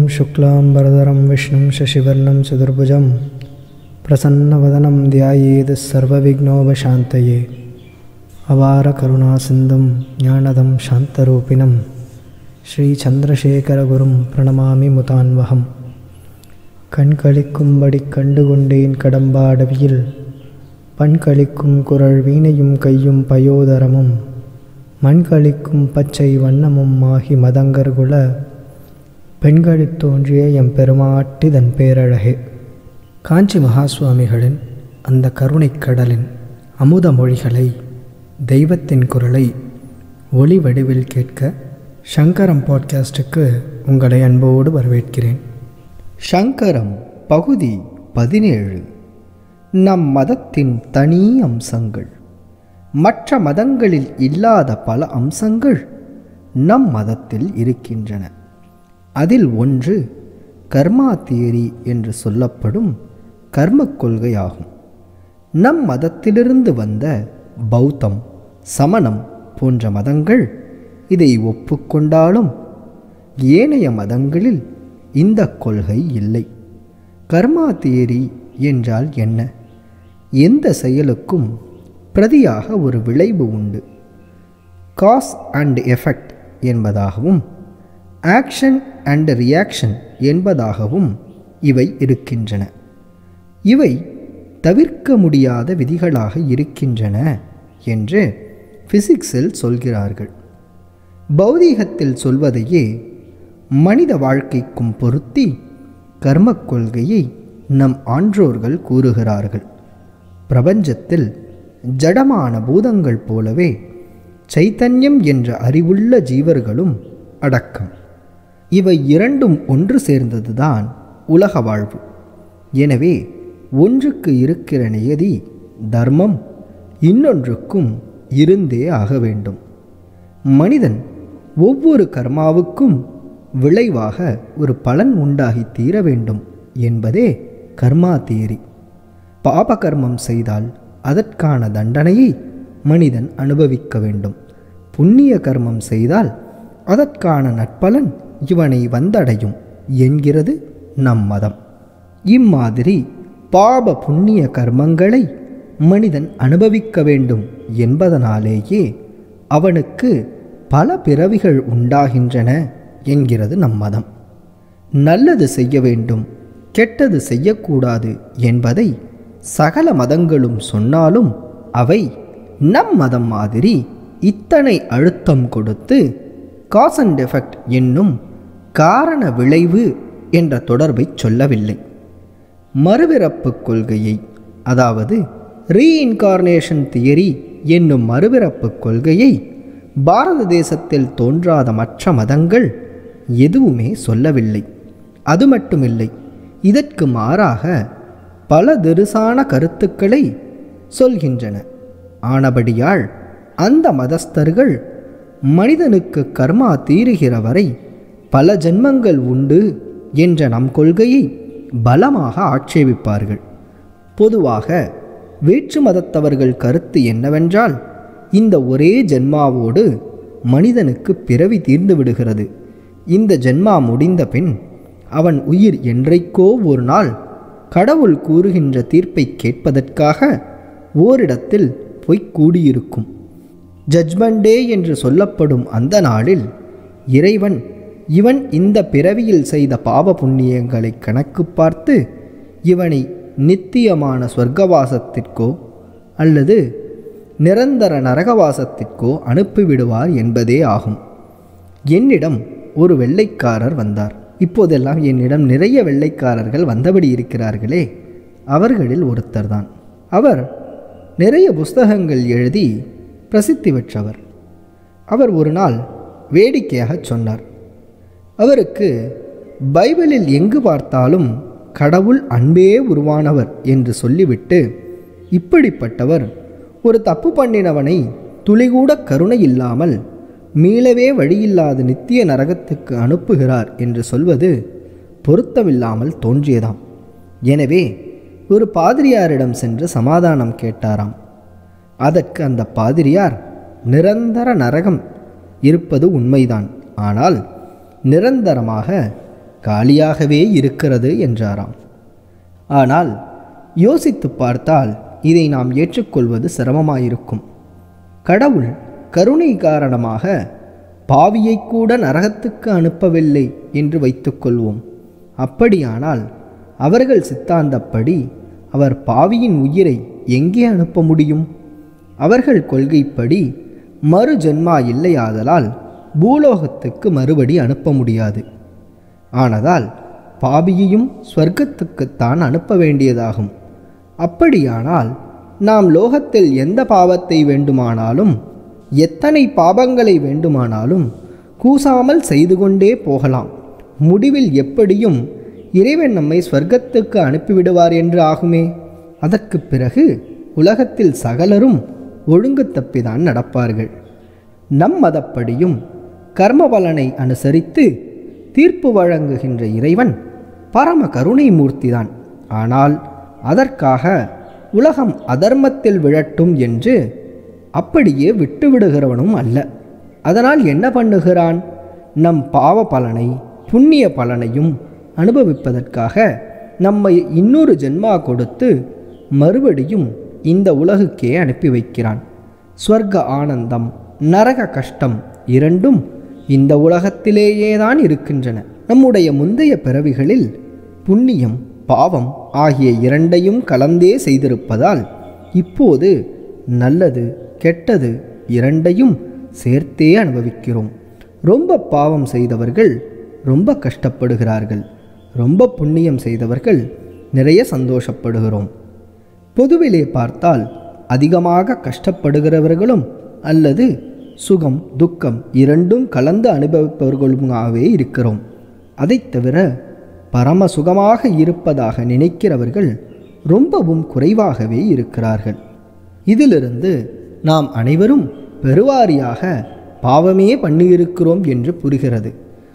शुक्लाम्बरधरं विष्णुं शशिवर्णं चतुर्भुजं प्रसन्नवदनं ध्यायेत् सर्वविघ्नोपशान्तये अवारकरुणासिन्धुं ज्ञानदं शान्तरूपिणं ஸ்ரீசந்திரசேகரகுரும் பிரணமாமி முதான்வகம் கண்களிக்கும்படி கண்டுகொண்டேன் கடம்பாடவியில் பண்களிக்கும் குரல் வீணையும் கையும் பயோதரமும் மண்களிக்கும் பச்சை வண்ணமும் ஆகி மதங்கர்குல பெண்களில் தோன்றிய எம் பெருமாட்டிதன் பேரழகே காஞ்சி மகாசுவாமிகளின் அந்த கருணைக் கடலின் அமுத மொழிகளை தெய்வத்தின் குரலை ஒளி வடிவில் கேட்க சங்கரம் பாட்காஸ்டுக்கு உங்களை அன்போடு வரவேற்கிறேன் சங்கரம் பகுதி பதினேழு நம் மதத்தின் தனி அம்சங்கள் மற்ற மதங்களில் இல்லாத பல அம்சங்கள் நம் மதத்தில் இருக்கின்றன அதில் ஒன்று கர்மா தியரி என்று சொல்லப்படும் கர்ம கொள்கையாகும் நம் மதத்திலிருந்து வந்த பௌத்தம் சமணம் போன்ற மதங்கள் இதை ஒப்புக்கொண்டாலும் ஏனைய மதங்களில் இந்த கொள்கை இல்லை கர்மா தியரி என்றால் என்ன எந்த செயலுக்கும் பிரதியாக ஒரு விளைவு உண்டு காஸ் அண்ட் எஃபெக்ட் என்பதாகவும் ஆக்ஷன் அண்ட் ரியாக்ஷன் என்பதாகவும் இவை இருக்கின்றன இவை தவிர்க்க முடியாத விதிகளாக இருக்கின்றன என்று ஃபிசிக்ஸில் சொல்கிறார்கள் பௌதீகத்தில் சொல்வதையே மனித வாழ்க்கைக்கும் பொருத்தி கர்ம கொள்கையை நம் ஆன்றோர்கள் கூறுகிறார்கள் பிரபஞ்சத்தில் ஜடமான பூதங்கள் போலவே சைத்தன்யம் என்ற அறிவுள்ள ஜீவர்களும் அடக்கம் இவை இரண்டும் ஒன்று சேர்ந்ததுதான் உலக வாழ்வு எனவே ஒன்றுக்கு இருக்கிற நியதி தர்மம் இன்னொன்றுக்கும் இருந்தே ஆக வேண்டும் மனிதன் ஒவ்வொரு கர்மாவுக்கும் விளைவாக ஒரு பலன் உண்டாகி தீர வேண்டும் என்பதே கர்மா தியரி பாபகர்மம் செய்தால் அதற்கான தண்டனையை மனிதன் அனுபவிக்க வேண்டும் புண்ணிய கர்மம் செய்தால் அதற்கான நட்பலன் இவனை வந்தடையும் என்கிறது நம் மதம் இம்மாதிரி பாப புண்ணிய கர்மங்களை மனிதன் அனுபவிக்க வேண்டும் என்பதனாலேயே அவனுக்கு பல பிறவிகள் உண்டாகின்றன என்கிறது நம் மதம் நல்லது செய்ய வேண்டும் கெட்டது செய்யக்கூடாது என்பதை சகல மதங்களும் சொன்னாலும் அவை நம் மதம் மாதிரி இத்தனை அழுத்தம் கொடுத்து காஸ் அண்ட் எஃபெக்ட் என்னும் காரண விளைவு என்ற தொடர்பை சொல்லவில்லை மறுபிறப்பு கொள்கையை அதாவது ரீஇன்கார்னேஷன் தியரி என்னும் மறுபிறப்பு கொள்கையை பாரத தேசத்தில் தோன்றாத மற்ற மதங்கள் எதுவுமே சொல்லவில்லை அது மட்டுமில்லை இதற்கு மாறாக பல தெருசான கருத்துக்களை சொல்கின்றன ஆனபடியால் அந்த மதஸ்தர்கள் மனிதனுக்கு கர்மா தீருகிற வரை பல ஜென்மங்கள் உண்டு என்ற நம் கொள்கையை பலமாக ஆட்சேபிப்பார்கள் பொதுவாக வேற்று மதத்தவர்கள் கருத்து என்னவென்றால் இந்த ஒரே ஜென்மாவோடு மனிதனுக்கு பிறவி தீர்ந்து விடுகிறது இந்த ஜென்மா முடிந்த பின் அவன் உயிர் என்றைக்கோ ஒரு நாள் கடவுள் கூறுகின்ற தீர்ப்பை கேட்பதற்காக ஓரிடத்தில் போய் கூடியிருக்கும் ஜட்ஜ்மெண்ட் டே என்று சொல்லப்படும் அந்த நாளில் இறைவன் இவன் இந்த பிறவியில் செய்த பாவ புண்ணியங்களை கணக்கு பார்த்து இவனை நித்தியமான சொர்க்கவாசத்திற்கோ அல்லது நிரந்தர நரகவாசத்திற்கோ அனுப்பிவிடுவார் என்பதே ஆகும் என்னிடம் ஒரு வெள்ளைக்காரர் வந்தார் இப்போதெல்லாம் என்னிடம் நிறைய வெள்ளைக்காரர்கள் வந்தபடி இருக்கிறார்களே அவர்களில் ஒருத்தர்தான் அவர் நிறைய புஸ்தகங்கள் எழுதி பிரசித்தி பெற்றவர் அவர் ஒரு நாள் வேடிக்கையாக சொன்னார் அவருக்கு பைபிளில் எங்கு பார்த்தாலும் கடவுள் அன்பே உருவானவர் என்று சொல்லிவிட்டு இப்படிப்பட்டவர் ஒரு தப்பு பண்ணினவனை துளிகூட கருணை இல்லாமல் மீளவே வழியில்லாத நித்திய நரகத்துக்கு அனுப்புகிறார் என்று சொல்வது பொருத்தமில்லாமல் தோன்றியதாம் எனவே ஒரு பாதிரியாரிடம் சென்று சமாதானம் கேட்டாராம் அதற்கு அந்த பாதிரியார் நிரந்தர நரகம் இருப்பது உண்மைதான் ஆனால் நிரந்தரமாக காலியாகவே இருக்கிறது என்றாராம் ஆனால் யோசித்து பார்த்தால் இதை நாம் ஏற்றுக்கொள்வது சிரமமாயிருக்கும் கடவுள் கருணை காரணமாக பாவியை கூட நரகத்துக்கு அனுப்பவில்லை என்று வைத்துக்கொள்வோம் அப்படியானால் அவர்கள் சித்தாந்தப்படி அவர் பாவியின் உயிரை எங்கே அனுப்ப முடியும் அவர்கள் கொள்கைப்படி மறு ஜென்மா இல்லையாதலால் பூலோகத்துக்கு மறுபடி அனுப்ப முடியாது ஆனதால் பாபியையும் ஸ்வர்க்கத்துக்குத்தான் அனுப்ப வேண்டியதாகும் அப்படியானால் நாம் லோகத்தில் எந்த பாவத்தை வேண்டுமானாலும் எத்தனை பாபங்களை வேண்டுமானாலும் கூசாமல் செய்து கொண்டே போகலாம் முடிவில் எப்படியும் இறைவன் நம்மை ஸ்வர்க்கத்துக்கு அனுப்பிவிடுவார் என்று ஆகுமே அதற்கு பிறகு உலகத்தில் சகலரும் ஒழுங்கு தப்பிதான் நடப்பார்கள் நம் மதப்படியும் கர்ம பலனை அனுசரித்து தீர்ப்பு வழங்குகின்ற இறைவன் பரம கருணை மூர்த்திதான் ஆனால் அதற்காக உலகம் அதர்மத்தில் விழட்டும் என்று அப்படியே விட்டுவிடுகிறவனும் அல்ல அதனால் என்ன பண்ணுகிறான் நம் பாவ பலனை புண்ணிய பலனையும் அனுபவிப்பதற்காக நம்மை இன்னொரு ஜென்மா கொடுத்து மறுபடியும் இந்த உலகுக்கே அனுப்பி வைக்கிறான் ஸ்வர்க்க ஆனந்தம் நரக கஷ்டம் இரண்டும் இந்த உலகத்திலேயே தான் இருக்கின்றன நம்முடைய முந்தைய பிறவிகளில் புண்ணியம் பாவம் ஆகிய இரண்டையும் கலந்தே செய்திருப்பதால் இப்போது நல்லது கெட்டது இரண்டையும் சேர்த்தே அனுபவிக்கிறோம் ரொம்ப பாவம் செய்தவர்கள் ரொம்ப கஷ்டப்படுகிறார்கள் ரொம்ப புண்ணியம் செய்தவர்கள் நிறைய சந்தோஷப்படுகிறோம் பொதுவிலே பார்த்தால் அதிகமாக கஷ்டப்படுகிறவர்களும் அல்லது சுகம் துக்கம் இரண்டும் கலந்து அனுபவிப்பவர்களுமாகவே இருக்கிறோம் அதைத் தவிர பரம சுகமாக இருப்பதாக நினைக்கிறவர்கள் ரொம்பவும் குறைவாகவே இருக்கிறார்கள் இதிலிருந்து நாம் அனைவரும் பெருவாரியாக பாவமே பண்ணியிருக்கிறோம் என்று புரிகிறது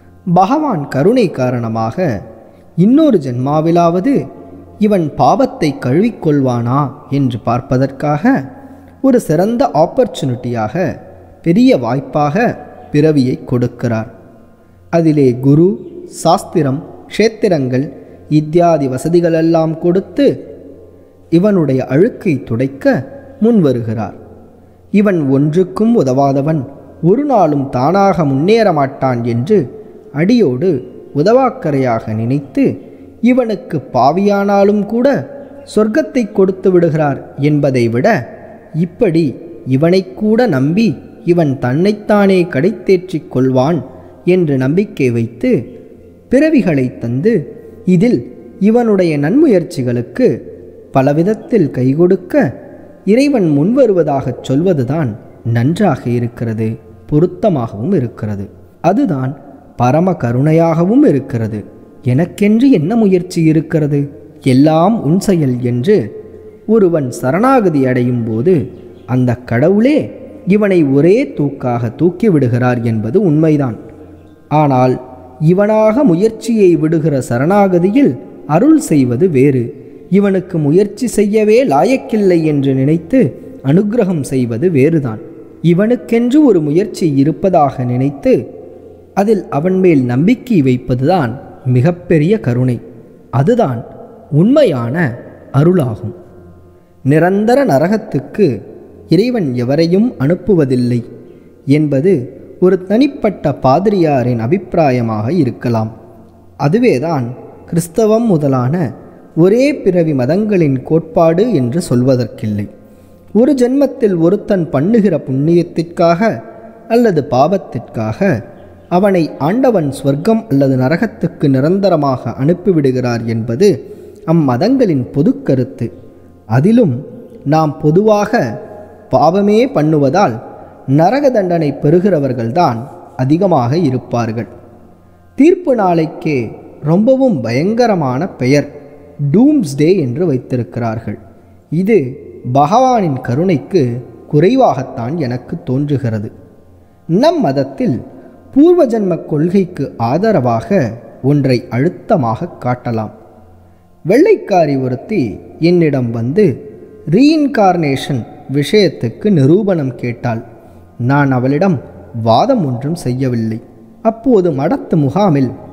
பகவான் கருணை காரணமாக இன்னொரு ஜென்மாவிலாவது இவன் பாவத்தை கழுவிக்கொள்வானா என்று பார்ப்பதற்காக ஒரு சிறந்த ஆப்பர்ச்சுனிட்டியாக பெரிய வாய்ப்பாக பிறவியை கொடுக்கிறார் அதிலே குரு சாஸ்திரம் க்ஷேத்திரங்கள் இத்தியாதி வசதிகளெல்லாம் கொடுத்து இவனுடைய அழுக்கை துடைக்க முன்வருகிறார் இவன் ஒன்றுக்கும் உதவாதவன் ஒரு நாளும் தானாக முன்னேற மாட்டான் என்று அடியோடு உதவாக்கரையாக நினைத்து இவனுக்கு பாவியானாலும் கூட சொர்க்கத்தை கொடுத்து விடுகிறார் என்பதை விட இப்படி இவனைக் கூட நம்பி இவன் தன்னைத்தானே கடைத்தேற்றிக் கொள்வான் என்று நம்பிக்கை வைத்து பிறவிகளை தந்து இதில் இவனுடைய நன்முயற்சிகளுக்கு பலவிதத்தில் கைகொடுக்க இறைவன் முன்வருவதாகச் சொல்வதுதான் நன்றாக இருக்கிறது பொருத்தமாகவும் இருக்கிறது அதுதான் பரம கருணையாகவும் இருக்கிறது எனக்கென்று என்ன முயற்சி இருக்கிறது எல்லாம் உன் செயல் என்று ஒருவன் சரணாகதி அடையும் போது அந்த கடவுளே இவனை ஒரே தூக்காக தூக்கி விடுகிறார் என்பது உண்மைதான் ஆனால் இவனாக முயற்சியை விடுகிற சரணாகதியில் அருள் செய்வது வேறு இவனுக்கு முயற்சி செய்யவே லாயக்கில்லை என்று நினைத்து அனுக்கிரகம் செய்வது வேறுதான் இவனுக்கென்று ஒரு முயற்சி இருப்பதாக நினைத்து அதில் அவன் மேல் நம்பிக்கை வைப்பதுதான் மிகப்பெரிய கருணை அதுதான் உண்மையான அருளாகும் நிரந்தர நரகத்துக்கு இறைவன் எவரையும் அனுப்புவதில்லை என்பது ஒரு தனிப்பட்ட பாதிரியாரின் அபிப்பிராயமாக இருக்கலாம் அதுவேதான் கிறிஸ்தவம் முதலான ஒரே பிறவி மதங்களின் கோட்பாடு என்று சொல்வதற்கில்லை ஒரு ஜென்மத்தில் ஒருத்தன் பண்ணுகிற புண்ணியத்திற்காக அல்லது பாவத்திற்காக அவனை ஆண்டவன் ஸ்வர்க்கம் அல்லது நரகத்துக்கு நிரந்தரமாக அனுப்பிவிடுகிறார் என்பது அம்மதங்களின் பொது கருத்து அதிலும் நாம் பொதுவாக பாவமே பண்ணுவதால் நரக தண்டனை பெறுகிறவர்கள்தான் அதிகமாக இருப்பார்கள் தீர்ப்பு நாளைக்கே ரொம்பவும் பயங்கரமான பெயர் டூம்ஸ்டே என்று வைத்திருக்கிறார்கள் இது பகவானின் கருணைக்கு குறைவாகத்தான் எனக்கு தோன்றுகிறது நம் மதத்தில் பூர்வ ஜன்ம கொள்கைக்கு ஆதரவாக ஒன்றை அழுத்தமாக காட்டலாம் வெள்ளைக்காரி ஒருத்தி என்னிடம் வந்து ரீஇன்கார்னேஷன் விஷயத்துக்கு நிரூபணம் கேட்டாள் நான் அவளிடம் வாதம் ஒன்றும் செய்யவில்லை அப்போது மடத்து முகாமில்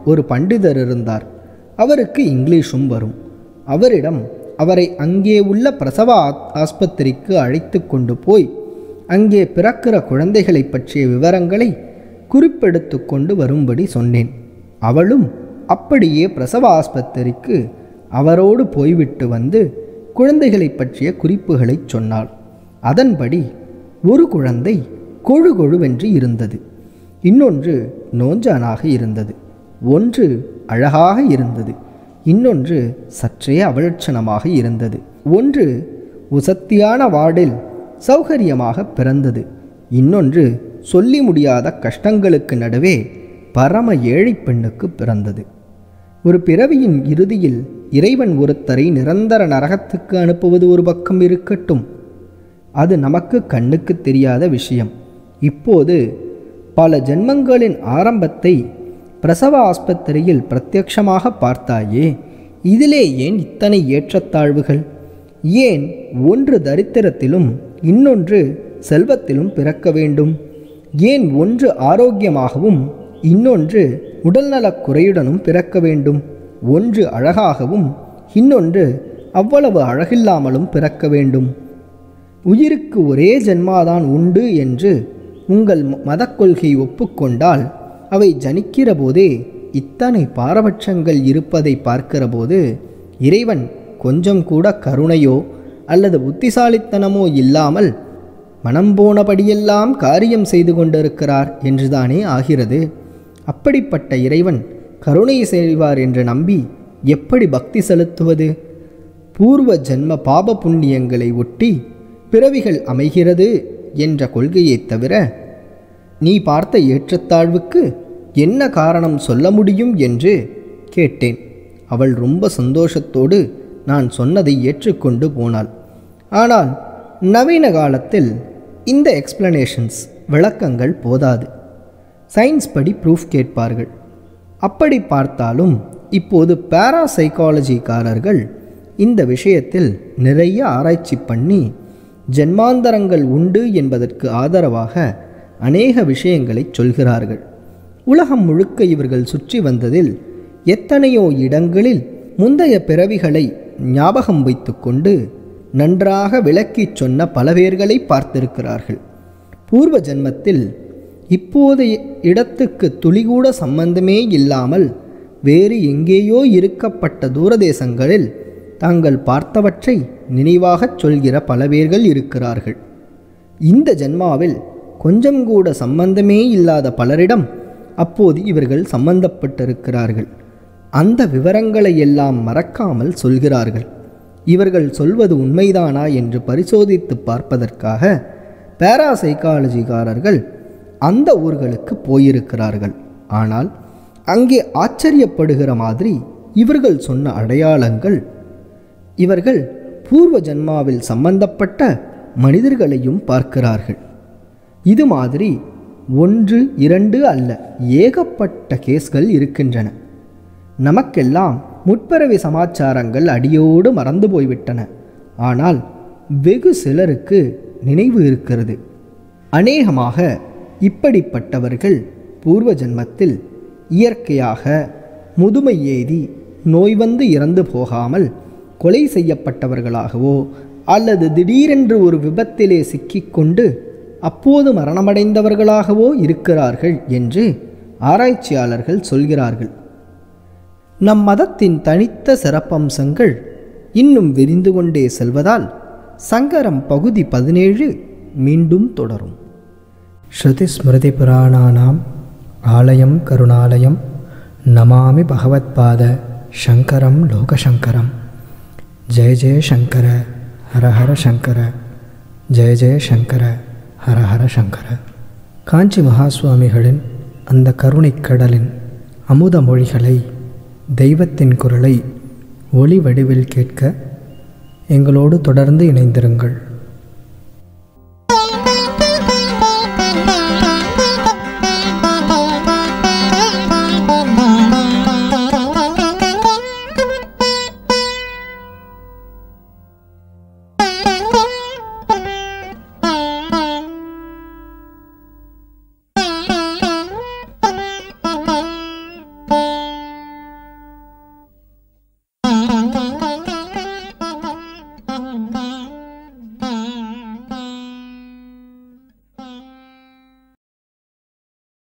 ஒரு பண்டிதர் இருந்தார் அவருக்கு இங்கிலீஷும் வரும் அவரிடம் அவரை அங்கே உள்ள பிரசவ ஆ- ஆஸ்பத்திரிக்கு அழைத்து கொண்டு போய் அங்கே பிறக்கிற குழந்தைகளை பற்றிய விவரங்களை குறிப்பெடுத்து கொண்டு வரும்படி சொன்னேன் அவளும் அப்படியே பிரசவ ஆஸ்பத்திரிக்கு அவரோடு போய்விட்டு வந்து குழந்தைகளை பற்றிய குறிப்புகளை சொன்னாள் அதன்படி ஒரு குழந்தை கொழு கொழுவென்று இருந்தது இன்னொன்று நோஞ்சானாக இருந்தது ஒன்று அழகாக இருந்தது இன்னொன்று சற்றே அவலட்சணமாக இருந்தது ஒன்று உசத்தியான வார்டில் சௌகரியமாக பிறந்தது இன்னொன்று சொல்லி முடியாத கஷ்டங்களுக்கு நடுவே பரம ஏழை பெண்ணுக்கு பிறந்தது ஒரு பிறவியின் இறுதியில் இறைவன் ஒருத்தரை நிரந்தர நரகத்துக்கு அனுப்புவது ஒரு பக்கம் இருக்கட்டும் அது நமக்கு கண்ணுக்கு தெரியாத விஷயம் இப்போது பல ஜென்மங்களின் ஆரம்பத்தை பிரசவ ஆஸ்பத்திரியில் பிரத்யக்ஷமாக பார்த்தாயே இதிலே ஏன் இத்தனை ஏற்றத்தாழ்வுகள் ஏன் ஒன்று தரித்திரத்திலும் இன்னொன்று செல்வத்திலும் பிறக்க வேண்டும் ஏன் ஒன்று ஆரோக்கியமாகவும் இன்னொன்று உடல்நலக் குறையுடனும் பிறக்க வேண்டும் ஒன்று அழகாகவும் இன்னொன்று அவ்வளவு அழகில்லாமலும் பிறக்க வேண்டும் உயிருக்கு ஒரே ஜென்மாதான் உண்டு என்று உங்கள் ம- மதக் கொள்கை ஒப்புக்கொண்டால் அவை ஜனிக்கிற போதே இத்தனை பாரபட்சங்கள் இருப்பதை பார்க்கிறபோது இறைவன் கொஞ்சம் கூட கருணையோ அல்லது புத்திசாலித்தனமோ இல்லாமல் மனம் போனபடியெல்லாம் காரியம் செய்து கொண்டிருக்கிறார் என்றுதானே ஆகிறது அப்படிப்பட்ட இறைவன் கருணை செய்வார் என்று நம்பி எப்படி பக்தி செலுத்துவது பூர்வ ஜென்ம பாப புண்ணியங்களை ஒட்டி பிறவிகள் அமைகிறது என்ற கொள்கையைத் தவிர நீ பார்த்த ஏற்றத்தாழ்வுக்கு என்ன காரணம் சொல்ல முடியும் என்று கேட்டேன் அவள் ரொம்ப சந்தோஷத்தோடு நான் சொன்னதை ஏற்றுக்கொண்டு போனாள் ஆனால் நவீன காலத்தில் இந்த எக்ஸ்பிளனேஷன்ஸ் விளக்கங்கள் போதாது சயின்ஸ் படி ப்ரூஃப் கேட்பார்கள் அப்படி பார்த்தாலும் இப்போது பாராசைக்காலஜிக்காரர்கள் இந்த விஷயத்தில் நிறைய ஆராய்ச்சி பண்ணி ஜென்மாந்தரங்கள் உண்டு என்பதற்கு ஆதரவாக அநேக விஷயங்களை சொல்கிறார்கள் உலகம் முழுக்க இவர்கள் சுற்றி வந்ததில் எத்தனையோ இடங்களில் முந்தைய பிறவிகளை ஞாபகம் வைத்துக்கொண்டு நன்றாக விளக்கிச் சொன்ன பல பேர்களை பார்த்திருக்கிறார்கள் பூர்வ ஜென்மத்தில் இப்போதைய இடத்துக்கு துளிகூட சம்பந்தமே இல்லாமல் வேறு எங்கேயோ இருக்கப்பட்ட தூரதேசங்களில் தாங்கள் பார்த்தவற்றை நினைவாகச் சொல்கிற பல பேர்கள் இருக்கிறார்கள் இந்த ஜென்மாவில் கொஞ்சம் கூட சம்பந்தமே இல்லாத பலரிடம் அப்போது இவர்கள் சம்பந்தப்பட்டிருக்கிறார்கள் அந்த விவரங்களை எல்லாம் மறக்காமல் சொல்கிறார்கள் இவர்கள் சொல்வது உண்மைதானா என்று பரிசோதித்து பார்ப்பதற்காக பேராசைக்காலஜிக்காரர்கள் அந்த ஊர்களுக்கு போயிருக்கிறார்கள் ஆனால் அங்கே ஆச்சரியப்படுகிற மாதிரி இவர்கள் சொன்ன அடையாளங்கள் இவர்கள் பூர்வ ஜன்மாவில் சம்பந்தப்பட்ட மனிதர்களையும் பார்க்கிறார்கள் இது மாதிரி ஒன்று இரண்டு அல்ல ஏகப்பட்ட கேஸ்கள் இருக்கின்றன நமக்கெல்லாம் முற்பிறவி சமாச்சாரங்கள் அடியோடு மறந்து போய்விட்டன ஆனால் வெகு சிலருக்கு நினைவு இருக்கிறது அநேகமாக இப்படிப்பட்டவர்கள் பூர்வ ஜென்மத்தில் இயற்கையாக முதுமை எய்தி நோய் வந்து இறந்து போகாமல் கொலை செய்யப்பட்டவர்களாகவோ அல்லது திடீரென்று ஒரு விபத்திலே சிக்கிக்கொண்டு அப்போது மரணமடைந்தவர்களாகவோ இருக்கிறார்கள் என்று ஆராய்ச்சியாளர்கள் சொல்கிறார்கள் நம் மதத்தின் தனித்த சிறப்பம்சங்கள் இன்னும் விரிந்து கொண்டே செல்வதால் சங்கரம் பகுதி பதினேழு மீண்டும் தொடரும் ஸ்ருதிஸ்மிருதிபுராணானாम् ஆலயம் கருணாலயம் நமாமி பகவத்பாத சங்கரம் லோகசங்கரம் ஜெய ஜெய சங்கர ஹர ஹர சங்கர ஜெய ஜெய சங்கர ஹர ஹர சங்கர காஞ்சி மகாசுவாமிகளின் அந்த கருணைக் கடலின் அமுத மொழிகளை தெய்வத்தின் குரலை ஒளி வடிவில் கேட்க எங்களோடு தொடர்ந்து இணைந்திருங்கள்